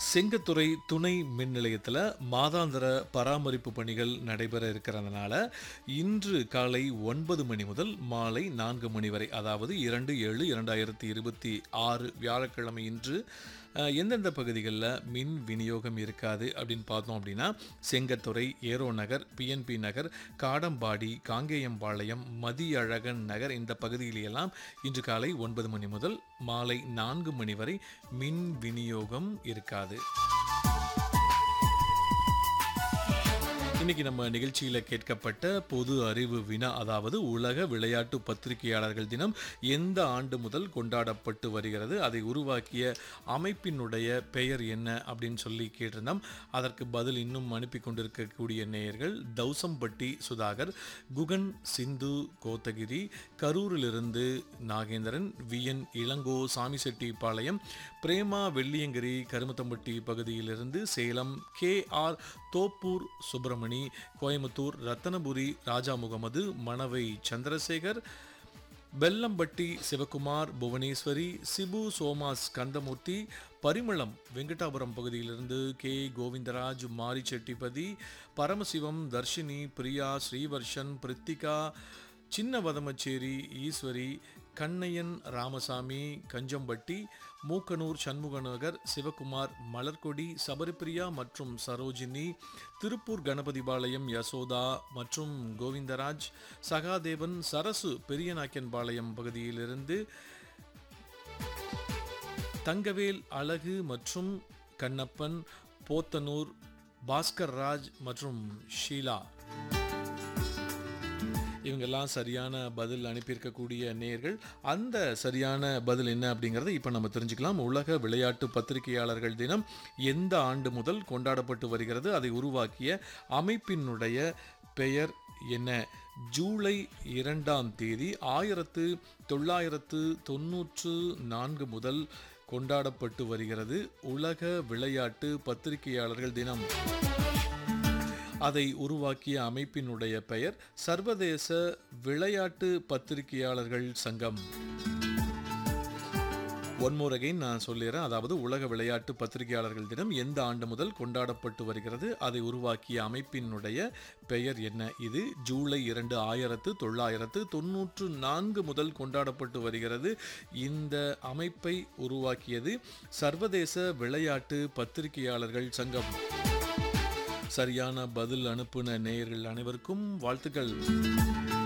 செங்கத்துறை துணை மின் நிலையத்தில் மாதாந்திர பராமரிப்பு பணிகள் நடைபெற இருக்கிறதுனால இன்று காலை ஒன்பது மணி முதல் மாலை நான்கு மணி வரை அதாவது இரண்டு ஏழு இரண்டாயிரத்தி இருபத்தி ஆறு வியாழக்கிழமை இன்று அஹ், எந்தெந்த பகுதிகளில் மின் விநியோகம் இருக்காது அப்படின்னு பார்த்தோம் அப்படின்னா செங்கத்துறை ஏரோ நகர் பிஎன்பி நகர் காடம்பாடி காங்கேயம்பாளையம் மதியழகன் நகர் இந்த பகுதியிலெல்லாம் இன்று காலை ஒன்பது மணி முதல் மாலை நான்கு மணி வரை மின் விநியோகம் இருக்காது இன்னைக்கு நம்ம நிகழ்ச்சியில் கேட்கப்பட்ட பொது அறிவு வினா அதாவது உலக விளையாட்டு பத்திரிகையாளர்கள் தினம் எந்த ஆண்டு முதல் கொண்டாடப்பட்டு வருகிறது அதை உருவாக்கிய அமைப்பினுடைய பெயர் என்ன அப்படின்னு சொல்லி கேட்டிருந்தோம் அதற்கு பதில் இன்னும் அனுப்பி கொண்டிருக்கக்கூடிய நேயர்கள் தௌசம்பட்டி சுதாகர் குகன் சிந்து கோத்தகிரி கரூரிலிருந்து நாகேந்திரன் விஎன் இளங்கோ சாமிசெட்டிப்பாளையம் பிரேமா வெள்ளியங்கிரி கருமத்தம்பட்டி பகுதியிலிருந்து சேலம் கே ஆர் தோப்பூர் சுப்பிரமணி கோயம்புத்தூர் ரத்தனபுரி ராஜா முகமது மணவை சந்திரசேகர் பெல்லம்பட்டி சிவகுமார் புவனேஸ்வரி சிபு சோமாஸ் கந்தமூர்த்தி பரிமளம் வெங்கடாபுரம் பகுதியிலிருந்து கே கோவிந்தராஜ் மாரி செட்டிபதி பரமசிவம் தர்ஷினி பிரியா ஸ்ரீவர்ஷன் பிரித்திகா சின்ன வதமச்சேரி ஈஸ்வரி கண்ணையன் ராமசாமி கஞ்சம்பட்டி மூக்கனூர் சண்முகநகர் சிவகுமார் மலர்கொடி சபரிபிரியா மற்றும் சரோஜினி திருப்பூர் கணபதிபாளையம் யசோதா மற்றும் கோவிந்தராஜ் சகாதேவன் சரசு பெரியநாயக்கன்பாளையம் பகுதியிலிருந்து தங்கவேல் அழகு மற்றும் கண்ணப்பன் போத்தனூர் பாஸ்கர் ராஜ் மற்றும் ஷீலா இவங்கெல்லாம் சரியான பதில் அனுப்பியிருக்கக்கூடிய நேயர்கள் அந்த சரியான பதில் என்ன அப்படிங்கிறத இப்போ நம்ம தெரிஞ்சுக்கலாம் உலக விளையாட்டு பத்திரிகையாளர்கள் தினம் எந்த ஆண்டு முதல் கொண்டாடப்பட்டு வருகிறது அதை உருவாக்கிய அமைப்பினுடைய பெயர் என்ன ஜூலை இரண்டாம் தேதி ஆயிரத்து தொள்ளாயிரத்து தொன்னூற்று நான்கு முதல் கொண்டாடப்பட்டு வருகிறது உலக விளையாட்டு பத்திரிகையாளர்கள் தினம் அதை உருவாக்கிய அமைப்பினுடைய பெயர் சர்வதேச விளையாட்டு பத்திரிகையாளர்கள் சங்கம் ஒன்மோர் அகைன் நான் சொல்லிடுறேன் அதாவது உலக விளையாட்டு பத்திரிகையாளர்கள் தினம் எந்த ஆண்டு முதல் கொண்டாடப்பட்டு வருகிறது அதை உருவாக்கிய அமைப்பினுடைய பெயர் என்ன இது ஜூலை இரண்டு ஆயிரத்து தொள்ளாயிரத்து தொன்னூற்று நான்கு முதல் கொண்டாடப்பட்டு வருகிறது இந்த அமைப்பை உருவாக்கியது சர்வதேச விளையாட்டு பத்திரிகையாளர்கள் சங்கம் சரியான பதில் அனுப்புன நேயர்கள் அனைவருக்கும் வாழ்த்துக்கள்